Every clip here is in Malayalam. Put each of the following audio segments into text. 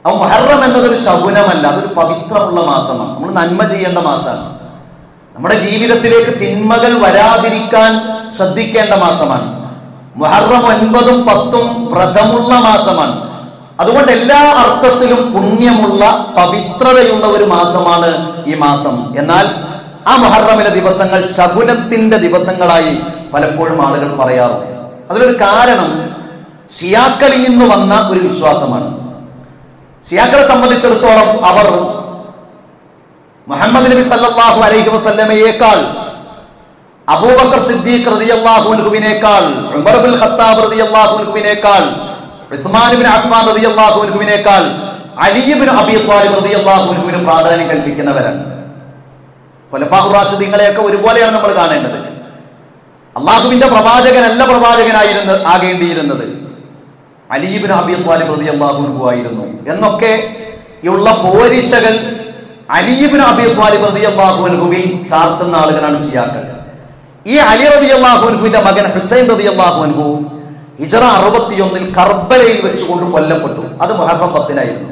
അപ്പൊ മുഹറം എന്നതൊരു ശകുനമല്ല അതൊരു പവിത്രമുള്ള മാസമാണ് നമ്മൾ നന്മ ചെയ്യേണ്ട മാസമാണ് നമ്മുടെ ജീവിതത്തിലേക്ക് തിന്മകൾ വരാതിരിക്കാൻ ശ്രദ്ധിക്കേണ്ട മാസമാണ് മുഹറം ഒൻപതും പത്തും വ്രതമുള്ള മാസമാണ് അതുകൊണ്ട് എല്ലാ അർത്ഥത്തിലും പുണ്യമുള്ള പവിത്രതയുള്ള ഒരു മാസമാണ് ഈ മാസം എന്നാൽ ആ മുഹറമിലെ ദിവസങ്ങൾ ശകുനത്തിന്റെ ദിവസങ്ങളായി പലപ്പോഴും ആളുകൾ പറയാറുണ്ട് അതിലൊരു കാരണം ഷിയാക്കളിൽ നിന്ന് വന്ന ഒരു വിശ്വാസമാണ് ഷിയാക്കളെ സംബന്ധിച്ചിടത്തോളം അവർ മുഹമ്മദ് നബി സല്ലല്ലാഹു അലൈഹി വസല്ലമയേക്കാൾ അബൂബക്കർ സിദ്ദീഖ് റളിയല്ലാഹു അൻഹുവിനേക്കാൾ ഉമർ ബിൻ ഖത്താബ് റളിയല്ലാഹു അൻഹുവിനേക്കാൾ ഉസ്മാൻ ബിൻ അഫ്ഫാൻ റളിയല്ലാഹു അൻഹുവിനേക്കാൾ അലി ബിൻ അബി ത്വാലിബ് റളിയല്ലാഹു അൻഹുവിന് പ്രാധാന്യം കൽപ്പിക്കുന്നവരാണ് ഖുലഫാഉർ റാഷിദീങ്ങളെയൊക്കെ ഒരുപോലെയാണ് നമ്മൾ കാണേണ്ടത് അള്ളാഹുവിന്റെ പ്രവാചകനല്ല പ്രവാചകനായിരുന്ന ആകേണ്ടിയിരുന്നത് അലീബിൻ അബി ത്വാലിബ് റളിയല്ലാഹു അൻഹു ആയിരുന്നു എന്നൊക്കെ ഉള്ള പോരിശകൾ അലീബിൻ അബി ത്വാലിബ് റളിയല്ലാഹു അൻഹുവിൽ ചാർത്തുന്ന ആളുകളാണ് ഷിയാക്കൾ ഈ അലി റളിയല്ലാഹു അൻഹുവിന്റെ മകൻ ഹുസൈൻ റളിയല്ലാഹു അൻഹു ഹിജറ അറുപത്തിയൊന്നിൽ കർബലയിൽ വെച്ചുകൊണ്ട് കൊല്ലപ്പെട്ടു അത് മുഹറം പത്തിനായിരുന്നു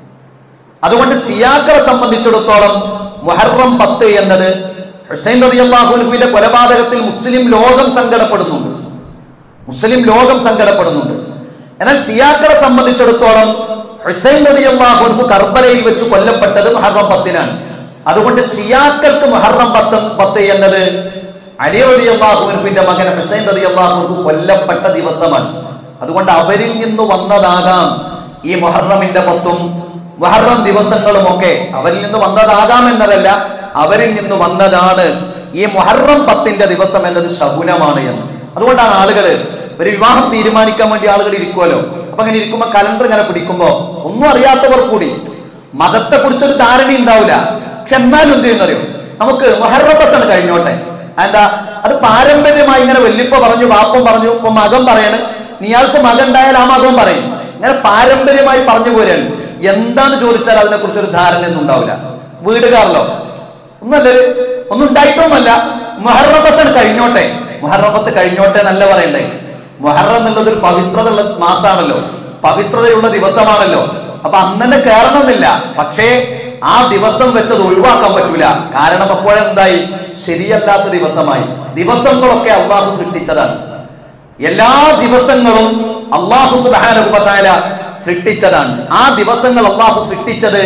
അതുകൊണ്ട് സിയാക്കളെ സംബന്ധിച്ചിടത്തോളം മുഹറം പത്ത് എന്നത് ഹുസൈൻ റളിയല്ലാഹുവിന്റെ കൊലപാതകത്തിൽ മുസ്ലിം ലോകം സങ്കടപ്പെടുന്നുണ്ട് മുസ്ലിം ലോകം സങ്കടപ്പെടുന്നുണ്ട് എന്നാൽ സിയാക്കളെ സംബന്ധിച്ചിടത്തോളം ഹുസൈൻ റളിയല്ലാഹുവിന് കർബലയിൽ വെച്ച് കൊല്ലപ്പെട്ടത് മുഹറം പത്തിനാണ് അതുകൊണ്ട് സിയാക്കൾക്ക് മുഹറം പത്ത് പത്ത് എന്നത് അലി റളിയല്ലാഹുവിന്റെ മകൻ ഹുസൈൻ റളിയല്ലാഹുവിന് കൊല്ലപ്പെട്ട ദിവസമാണ് അതുകൊണ്ട് അവരിൽ നിന്ന് വന്നതാകാം ഈ മുഹറമിന്റെ പത്തും മുഹറം ദിവസങ്ങളുമൊക്കെ അവരിൽ നിന്ന് വന്നതാകാം എന്നതല്ല അവരിൽ നിന്ന് വന്നതാണ് ഈ മുഹറം പത്തിന്റെ ദിവസം എന്നത് ശകുനമാണ് എന്ന് അതുകൊണ്ടാണ് ആളുകൾ ഒരു വിവാഹം തീരുമാനിക്കാൻ വേണ്ടി ആളുകൾ ഇരിക്കുമല്ലോ അപ്പൊ അങ്ങനെ ഇരിക്കുമ്പോ കലണ്ടർ ഇങ്ങനെ പിടിക്കുമ്പോ ഒന്നും അറിയാത്തവർ കൂടി മതത്തെ കുറിച്ചൊരു ധാരണ ഉണ്ടാവില്ല പക്ഷെ എന്നാലും എന്ത് ചെയ്യുന്നറിയോ നമുക്ക് മുഹറം പത്താണ് കഴിഞ്ഞോട്ടെ എന്താ അത് പാരമ്പര്യമായി ഇങ്ങനെ വല്യപ്പ പറഞ്ഞു വാപ്പം പറഞ്ഞു ഇപ്പൊ മകൻ പറയാണ് നീയാൾക്ക് മകൻ ഉണ്ടായാൽ ആ മകവും പറയും ഇങ്ങനെ പാരമ്പര്യമായി പറഞ്ഞു പോരാണ് എന്താന്ന് ചോദിച്ചാൽ അതിനെ കുറിച്ച് ഒരു ധാരണയൊന്നും ഉണ്ടാവില്ല വീടുകാരല്ലോ ഒന്നല്ല ഒന്നും ഉണ്ടായിട്ടൊന്നുമല്ല മുഹറബത്താണ് കഴിഞ്ഞോട്ടെ മുഹറബത്ത് കഴിഞ്ഞോട്ടെ എന്നല്ല പറയണ്ടേ മുഹറം എന്നുള്ളത് ഒരു പവിത്രതയുള്ള മാസമാണല്ലോ പവിത്രതയുള്ള ദിവസമാണല്ലോ അപ്പൊ അന്നെ കയറണമെന്നില്ല പക്ഷേ ആ ദിവസം വെച്ചത് ഒഴിവാക്കാൻ പറ്റൂല കാരണം അപ്പോഴെന്തായി ശരിയല്ലാത്ത ദിവസമായി ദിവസങ്ങളൊക്കെ അള്ളാഹു സൃഷ്ടിച്ചതാണ് എല്ലാ ദിവസങ്ങളും അള്ളാഹു സുബാനുപത്തായ സൃഷ്ടിച്ചതാണ് ആ ദിവസങ്ങൾ അള്ളാഹു സൃഷ്ടിച്ചത്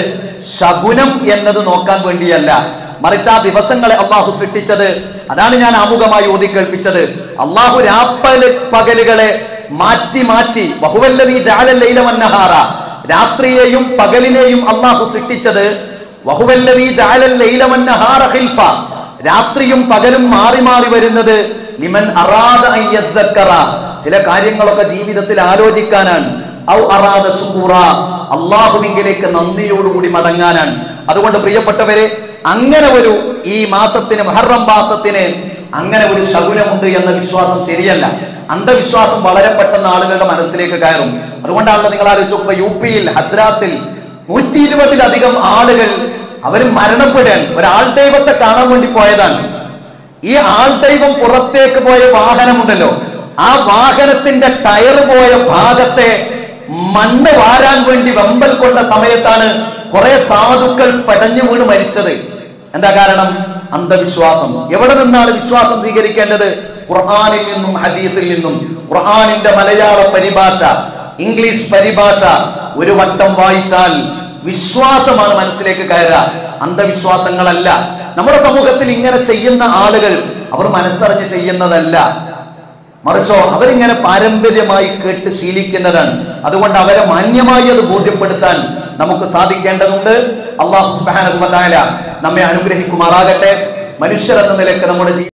ശകുനം എന്നത് നോക്കാൻ വേണ്ടിയല്ല മറിച്ച് ആ ദിവസങ്ങളെ അള്ളാഹു സൃഷ്ടിച്ചത് അതാണ് ഞാൻ ആമുഖമായി ഓതി കേൾപ്പിച്ചത് അള്ളാഹു രാപ്പല് പകലുകളെ മാറ്റി മാറ്റി ബഹുവല്ലതീ ജാലല്ലൈലമന്നഹാറ രാത്രിയെയും പകലിനെയും അള്ളാഹു സൃഷ്ടിച്ചത് വഹുവല്ലതീ ജാലല്ലൈലമന്നഹാറ ഖിൽഫ രാത്രിയും പകലും മാറി മാറി വരുന്നത് ലിമൻ അറാദ അൻ യദ്ദക്കറ ചില കാര്യങ്ങളൊക്കെ ജീവിതത്തിൽ ആലോചിക്കാനാണ് ഔ അറാദ ശുക്കൂറ അള്ളാഹുവിങ്കിലേക്ക് നന്ദിയോടുകൂടി മടങ്ങാനാണ് അതുകൊണ്ട് പ്രിയപ്പെട്ടവരെ അങ്ങനെ ഒരു ഈ മാസത്തിന് മുഹറം മാസത്തിന് അങ്ങനെ ഒരു ശകുനമുണ്ട് എന്ന വിശ്വാസം ശരിയല്ല അന്ധവിശ്വാസം വളരെ പെട്ടെന്ന് ആളുകളുടെ മനസ്സിലേക്ക് കയറും അതുകൊണ്ടാണല്ലോ നിങ്ങൾ ആലോചിച്ച് നോക്കുമ്പോ യു പിയിൽ ഹദ്രാസിൽ നൂറ്റി ഇരുപതിലധികം ആളുകൾ അവർ മരണപ്പെടാൻ ഒരാൾ ദൈവത്തെ കാണാൻ വേണ്ടി പോയതാണ് ഈ ആൾ ദൈവം പുറത്തേക്ക് പോയ വാഹനമുണ്ടല്ലോ ആ വാഹനത്തിന്റെ ടയർ പോയ ഭാഗത്തെ മണ്ണ് വാരാൻ വേണ്ടി വെമ്പൽ കൊണ്ട സമയത്താണ് കുറെ സാധുക്കൾ പടഞ്ഞു വീണ് മരിച്ചത് എന്താ കാരണം അന്ധവിശ്വാസം എവിടെ നിന്നാണ് വിശ്വാസം സ്വീകരിക്കേണ്ടത് ഖുർആാനിൽ നിന്നും ഹദീത്തിൽ നിന്നും ഖുർആാനിന്റെ മലയാള പരിഭാഷ ഇംഗ്ലീഷ് പരിഭാഷ ഒരു വട്ടം വായിച്ചാൽ വിശ്വാസമാണ് മനസ്സിലേക്ക് കയറുക അന്ധവിശ്വാസങ്ങളല്ല നമ്മുടെ സമൂഹത്തിൽ ഇങ്ങനെ ചെയ്യുന്ന ആളുകൾ അവർ മനസ്സറിഞ്ഞ് ചെയ്യുന്നതല്ല മറിച്ചോ അവരിങ്ങനെ പാരമ്പര്യമായി കേട്ട് ശീലിക്കുന്നതാണ് അതുകൊണ്ട് അവരെ മാന്യമായി അത് ബോധ്യപ്പെടുത്താൻ നമുക്ക് സാധിക്കേണ്ടതുണ്ട് അള്ളാഹു സുബാന നമ്മെ അനുഗ്രഹിക്കുമാറാകട്ടെ മനുഷ്യർ എന്ന നിലയ്ക്ക് നമ്മുടെ ജീ-